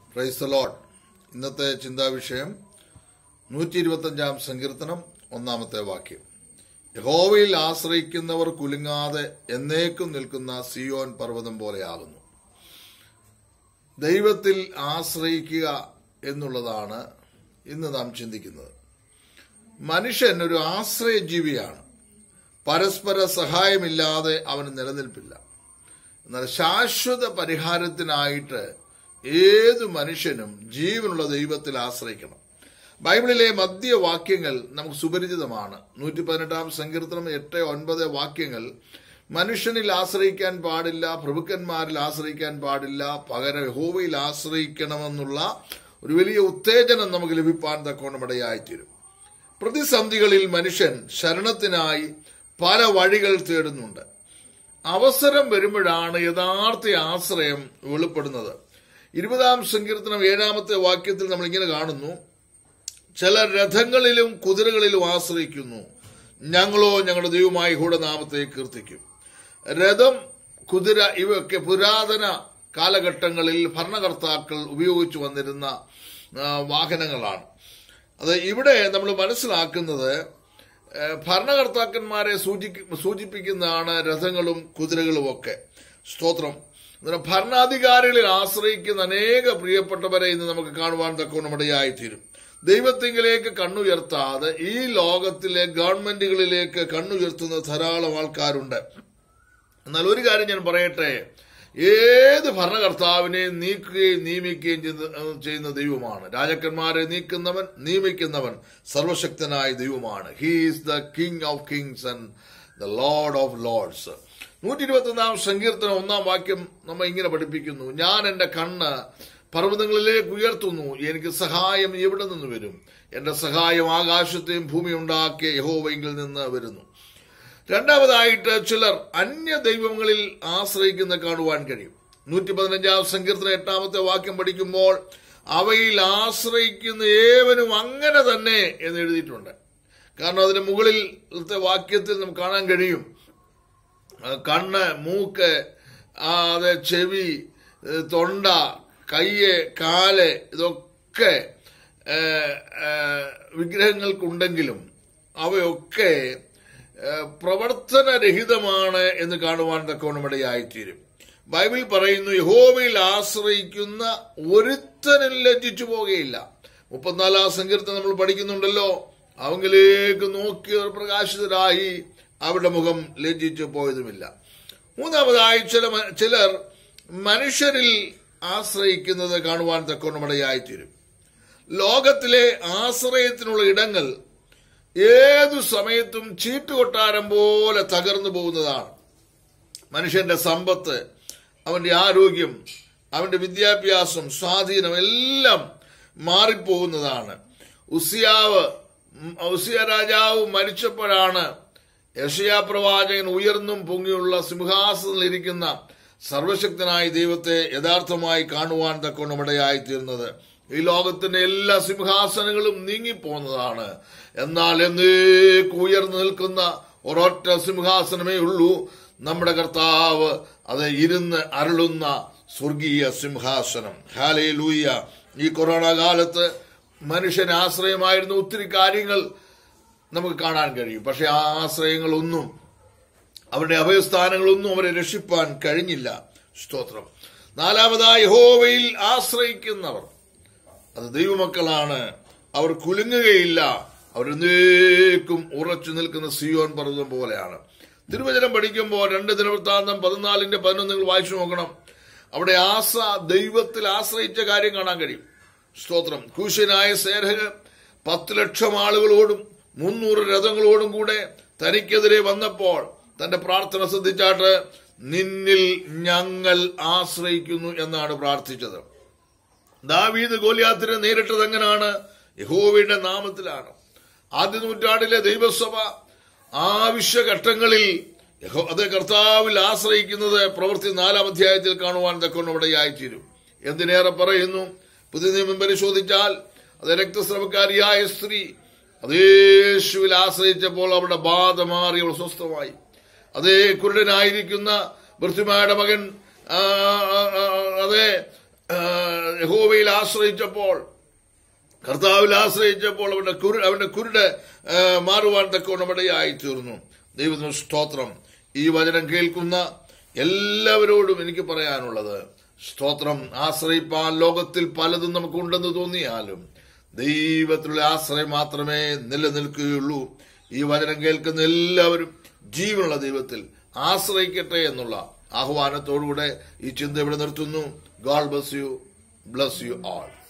price load ഇന്നത്തെ ചിന്താവിഷയം നൂറ്റി ഇരുപത്തഞ്ചാം സങ്കീർത്തനം ഒന്നാമത്തെ വാക്യം യഹോവയിൽ ആശ്രയിക്കുന്നവർ കുലുങ്ങാതെ എന്നേക്കും നിൽക്കുന്ന സിയോൻ പർവ്വതം പോലെയാകുന്നു ദൈവത്തിൽ ആശ്രയിക്കുക എന്നുള്ളതാണ് ഇന്ന് നാം ചിന്തിക്കുന്നത് മനുഷ്യൻ ഒരു ആശ്രയജീവിയാണ് പരസ്പര സഹായമില്ലാതെ അവന് നിലനിൽപ്പില്ല എന്നാൽ ശാശ്വത പരിഹാരത്തിനായിട്ട് ഏതു മനുഷ്യനും ജീവനുള്ള ദൈവത്തിൽ ആശ്രയിക്കണം ബൈബിളിലെ മധ്യവാക്യങ്ങൾ നമുക്ക് സുപരിചിതമാണ് നൂറ്റി പതിനെട്ടാം സങ്കീർത്തനം എട്ട് ഒൻപത് വാക്യങ്ങൾ മനുഷ്യനിൽ ആശ്രയിക്കാൻ പാടില്ല പ്രഭുക്കന്മാരിൽ ആശ്രയിക്കാൻ പാടില്ല പകരം യഹോവയിൽ ആശ്രയിക്കണമെന്നുള്ള ഒരു വലിയ ഉത്തേജനം നമുക്ക് ലഭിപ്പാൻ തക്കോണമിടയായിത്തീരും പ്രതിസന്ധികളിൽ മനുഷ്യൻ ശരണത്തിനായി പല വഴികൾ തേടുന്നുണ്ട് അവസരം വരുമ്പോഴാണ് യഥാർത്ഥ ആശ്രയം വെളിപ്പെടുന്നത് ഇരുപതാം സങ്കീർത്തനം ഏഴാമത്തെ വാക്യത്തിൽ നമ്മൾ ഇങ്ങനെ കാണുന്നു ചില രഥങ്ങളിലും കുതിരകളിലും ആശ്രയിക്കുന്നു ഞങ്ങളോ ഞങ്ങളുടെ ദൈവമായി ഹൂടനാമത്തെ കീർത്തിക്കും രഥം കുതിര ഇവയൊക്കെ പുരാതന കാലഘട്ടങ്ങളിൽ ഭരണകർത്താക്കൾ ഉപയോഗിച്ചു വന്നിരുന്ന ആ, വാഹനങ്ങളാണ് അത് ഇവിടെ നമ്മൾ മനസ്സിലാക്കുന്നത് ഏ, ഭരണകർത്താക്കന്മാരെ സൂചി- സൂചിപ്പിക്കുന്നതാണ് രഥങ്ങളും കുതിരകളും ഒക്കെ സ്തോത്രം അന്നേരം ഭരണാധികാരികളിൽ ആശ്രയിക്കുന്ന അനേക പ്രിയപ്പെട്ടവരെ ഇന്ന് നമുക്ക് കാണുവാൻ തക്കോണമിടയായിത്തീരും ദൈവത്തിങ്കിലേക്ക് കണ്ണുയർത്താതെ ഈ ലോകത്തിലെ ഗവൺമെന്റുകളിലേക്ക് കണ്ണുയർത്തുന്ന ധാരാളം ആൾക്കാരുണ്ട് എന്നാൽ ഒരു കാര്യം ഞാൻ പറയട്ടെ ഏത് ഭരണകർത്താവിനെയും നീക്കുകയും നിയമിക്കുകയും ചെയ്യുന്ന- ചെയ്യുന്ന ദൈവമാണ് രാജാക്കന്മാരെ നീക്കുന്നവൻ നിയമിക്കുന്നവൻ സർവശക്തനായ ദൈവമാണ് he's the king of kings and the lord of lords നൂറ്റി ഇരുപത്തൊന്നാം സങ്കീർത്തനം ഒന്നാം വാക്യം നമ്മ ഇങ്ങനെ പഠിപ്പിക്കുന്നു ഞാൻ എന്റെ കണ്ണ് പർവ്വതങ്ങളിലേക്ക് ഉയർത്തുന്നു എനിക്ക് സഹായം എവിടെ നിന്ന് വരും എന്റെ സഹായം ആകാശത്തെയും ഭൂമി ഉണ്ടാക്കിയ യഹോവയെങ്കിൽ നിന്ന് വരുന്നു രണ്ടാമതായിട്ട് ചിലർ അന്യ ദൈവങ്ങളിൽ ആശ്രയിക്കുന്ന കാണുവാൻ കഴിയും നൂറ്റി പതിനഞ്ചാം സങ്കീർത്തന എട്ടാമത്തെ വാക്യം പഠിക്കുമ്പോൾ അവയിൽ ആശ്രയിക്കുന്ന ഏവനും അങ്ങനെ തന്നെ എന്ന് എഴുതിയിട്ടുണ്ട് കാരണം അതിന് മുകളിലത്തെ വാക്യത്തിൽ നമുക്ക് കാണാൻ കഴിയും ആ, കണ്ണ് മൂക്ക് ആ, അത് ചെവി ഏ, തൊണ്ട കയ്യ് കാല് ഇതൊക്കെ ഏ, ഏ, വിഗ്രഹങ്ങൾക്കുണ്ടെങ്കിലും അവയൊക്കെ ഏ, പ്രവർത്തനരഹിതമാണ് എന്ന് കാണുവാൻ തക്കവണ്ണമിടയായിത്തീരും ബൈബിൾ പറയുന്നു യഹോവയിൽ ആശ്രയിക്കുന്ന ഒരുത്തനും ലജ്ജിച്ചു പോകുകയില്ല മുപ്പത്തിനാലാം സങ്കീർത്തനം നമ്മൾ പഠിക്കുന്നുണ്ടല്ലോ അവങ്കിലേക്ക് നോക്കിയവർ പ്രകാശിതരായി അവരുടെ മുഖം ലജ്ജിച്ചു പോയതുമില്ല മൂന്നാമതായി ചില മ- ചിലർ മനുഷ്യരിൽ ആശ്രയിക്കുന്നത് കാണുവാൻ തക്കവണ്ണമിടയായിത്തീരും ലോകത്തിലെ ആശ്രയത്തിനുള്ള ഇടങ്ങൾ ഏതു സമയത്തും ചീട്ടുകൊട്ടാരം പോലെ തകർന്നു പോകുന്നതാണ് മനുഷ്യന്റെ സമ്പത്ത് അവന്റെ ആരോഗ്യം അവന്റെ വിദ്യാഭ്യാസം സ്വാധീനം എല്ലാം മാറിപ്പോകുന്നതാണ് ഉസിയാവ് ഉം, ഉസിയ രാജാവ് മരിച്ചപ്പോഴാണ് യഷയാ പ്രവാചകൻ ഉയർന്നും പൊങ്ങിയുള്ള സിംഹാസനത്തിലിരിക്കുന്ന സർവശക്തനായ ദൈവത്തെ യഥാർത്ഥമായി കാണുവാൻ തക്കോണമിടയായി തീർന്നത് ഈ ലോകത്തിന്റെ എല്ലാ സിംഹാസനങ്ങളും നീങ്ങിപ്പോന്നതാണ് എന്നാൽ എന്നേക്ക് ഉയർന്നു നിൽക്കുന്ന ഒരൊറ്റ സിംഹാസനമേ ഉള്ളൂ നമ്മുടെ കർത്താവ് അത് ഇരുന്ന് അരുളുന്ന സ്വർഗീയ സിംഹാസനം ഹാലേ ലൂയ്യ ഈ കൊറോണ കാലത്ത് മനുഷ്യന് ആശ്രയമായിരുന്ന ഒത്തിരി കാര്യങ്ങൾ നമുക്ക് കാണാൻ കഴിയും പക്ഷെ ആ ആശ്രയങ്ങളൊന്നും അവരുടെ അഭയസ്ഥാനങ്ങളൊന്നും അവരെ രക്ഷിപ്പാൻ കഴിഞ്ഞില്ല സ്തോത്രം നാലാമതായി ഹോവയിൽ ആശ്രയിക്കുന്നവർ അത് ദൈവമക്കളാണ് അവർ കുലുങ്ങുകയില്ല അവരെന്നേക്കും ഉറച്ചു നിൽക്കുന്ന സിയോൻ പർവ്വതം പോലെയാണ് തിരുവചനം പഠിക്കുമ്പോൾ രണ്ട് ദിനവൃത്താന്തം പതിനാലിന്റെ പതിനൊന്ന് നിങ്ങൾ വായിച്ചു നോക്കണം അവിടെ ആസ ദൈവത്തിൽ ആശ്രയിച്ച കാര്യം കാണാൻ കഴിയും സ്തോത്രം കൂശനായ സേനക് പത്ത് ലക്ഷം ആളുകളോടും മുന്നൂറ് രഥങ്ങളോടും കൂടെ തനിക്കെതിരെ വന്നപ്പോൾ തന്റെ പ്രാർത്ഥന ശ്രദ്ധിച്ചാട്ട് നിന്നിൽ ഞങ്ങൾ ആശ്രയിക്കുന്നു എന്നാണ് പ്രാർത്ഥിച്ചത് ദാവീദ് ഗോലിയാത്തിനെ നേരിട്ടത് എങ്ങനെയാണ് യഹോവയുടെ നാമത്തിലാണ് ആദ്യ നൂറ്റാണ്ടിലെ ദൈവസഭ ആവശ്യഘട്ടങ്ങളിൽ യഹോ- അത് കർത്താവിൽ ആശ്രയിക്കുന്നത് പ്രവൃത്തി നാലാം അധ്യായത്തിൽ കാണുവാൻ തക്കൊണ്ടിടയായിത്തീരും എന്തിനേറെ പറയുന്നു പുതിയ നിയമം പരിശോധിച്ചാൽ അത് രക്തസ്രവക്കാരിയായ സ്ത്രീ അത് യേശുവിൽ ആശ്രയിച്ചപ്പോൾ അവരുടെ ബാധ മാറി അവൾ സ്വസ്ഥമായി അതേ കുരുടനായിരിക്കുന്ന വൃത്തിമായുടെ മകൻ ആ, ആ, ആ, അതെ ആ, യഹോവയിൽ ആശ്രയിച്ചപ്പോൾ കർത്താവിൽ ആശ്രയിച്ചപ്പോൾ അവന്റെ കുരു അവന്റെ കുരുട് ആ, മാറുവാൻ തക്കവണ്ണം ഇടയായി തീർന്നു ദൈവത്തിന് സ്തോത്രം ഈ വചനം കേൾക്കുന്ന എല്ലാവരോടും എനിക്ക് പറയാനുള്ളത് സ്തോത്രം ആശ്രയിപ്പാൻ ലോകത്തിൽ പലതും നമുക്കുണ്ടെന്ന് തോന്നിയാലും ദൈവത്തിലുള്ള ആശ്രയം മാത്രമേ നിലനിൽക്കുകയുള്ളൂ ഈ വചനം കേൾക്കുന്ന എല്ലാവരും ജീവനുള്ള ദൈവത്തിൽ ആശ്രയിക്കട്ടെ എന്നുള്ള ആഹ്വാനത്തോടുകൂടെ ഈ ചിന്ത ഇവിടെ നിർത്തുന്നു God bless you bless you all